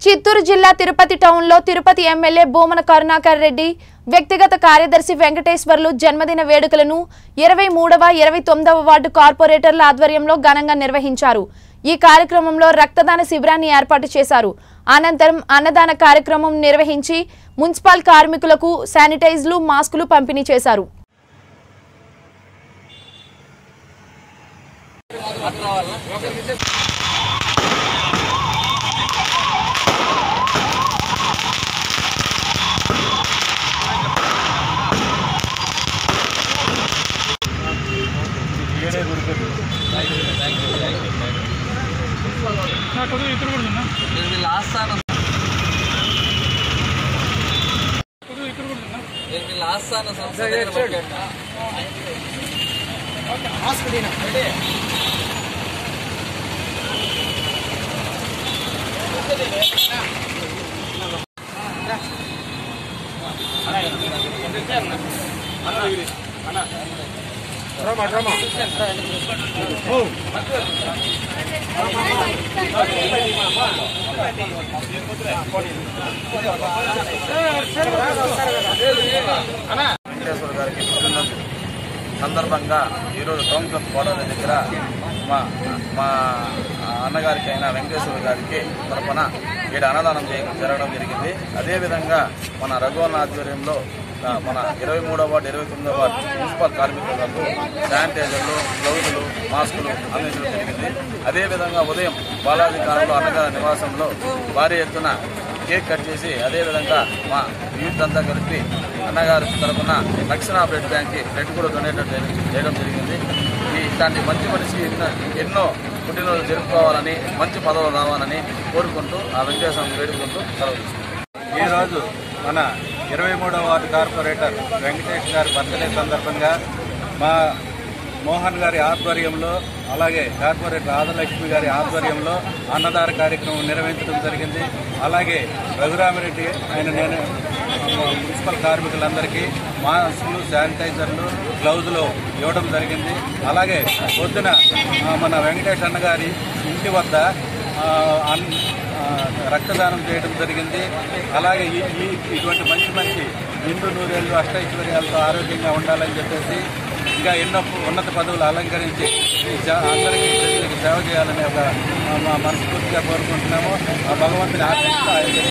చిత్తూరు జిల్లా తిరుపతి టౌన్లో తిరుపతి ఎమ్మెల్యే భూమన కరుణాకర్ రెడ్డి వ్యక్తిగత కార్యదర్శి వెంకటేశ్వర్లు జన్మదిన వేడుకలను ఇరవై మూడవ ఇరవై తొమ్మిదవ వార్డు కార్పొరేటర్ల ఆధ్వర్యంలో ఘనంగా నిర్వహించారు ఈ కార్యక్రమంలో రక్తదాన శిబిరాన్ని ఏర్పాటు చేశారు అనంతరం అన్నదాన కార్యక్రమం నిర్వహించి మున్సిపల్ కార్మికులకు శానిటైజ్లు మాస్కులు పంపిణీ చేశారు నేను వీళ్ళ ఆస్థానం నేను వీళ్ళ ఆస్థాన సంస్థ దగ్గర పట్టుకెళ్ళా. వెంకటేశ్వర గారికి పుట్టినరోజు సందర్భంగా ఈరోజు టౌన్ క్లబ్ కోడల దగ్గర మా మా అన్నగారికి అయిన వెంకటేశ్వర గారికి తరఫున ఇక్కడ అన్నదానం చేయ జరగడం జరిగింది అదేవిధంగా మన రఘువన్ ఆధ్వర్యంలో ఆ, మన ఇరవై మూడవ వార్డు ఇరవై తొమ్మిదవ వార్డు మున్సిపల్ కార్మికులకు శానిటైజర్లు గ్లౌజులు మాస్కులు అందించడం జరిగింది అదేవిధంగా ఉదయం బాలాజీ కాలంలో అన్నగారి నివాసంలో భారీ ఎత్తున కేక్ కట్ చేసి అదేవిధంగా మా యూత్ అంతా కలిపి అన్నగారి తరఫున రక్షణ బ్లడ్ బ్యాంక్కి బ్లడ్ కూడా డొనేట్ చేయడం జరిగింది ఈ ఇట్లాంటి మంచి మనిషి ఎన్నో ఎన్నో పుట్టినరోజు జరుపుకోవాలని మంచి పదవులు రావాలని కోరుకుంటూ ఆ వెంకటేశ్వరం వేడుకుంటూ సెలవు తీసుకుంటాం. ఈరోజు మన ఇరవై మూడవ వార్డు కార్పొరేటర్ వెంకటేష్ గారి బర్త్డే సందర్భంగా మా మోహన్ గారి ఆధ్వర్యంలో అలాగే కార్పొరేటర్ ఆదలక్ష్మి గారి ఆధ్వర్యంలో అన్నదాన కార్యక్రమం నిర్వహించడం జరిగింది అలాగే రఘురామిరెడ్డి ఆయన నేను మున్సిపల్ కార్మికులందరికీ మాస్కులు శానిటైజర్లు గ్లౌజులు ఇవ్వడం జరిగింది అలాగే పొద్దున ఆ, మన వెంకటేష్ అన్న గారి ఇంటి వద్ద ఆ, అన్- ఆ, రక్తదానం చేయడం జరిగింది అలాగే ఈ ఈ- ఇటువంటి మంచి మంచి నిండు నూరేళ్లు అష్టైశ్వర్యాలతో ఆరోగ్యంగా ఉండాలని చెప్పేసి ఇంకా ఎన్నో ఉన్నత పదవులు అలంకరించి ఈ సే- అందరికీ ప్రజలకు సేవ చేయాలని ఒక ఆ, మా మనస్ఫూర్తిగా కోరుకుంటున్నాము ఆ భగవంతుని ఆశిస్తూ ఆయన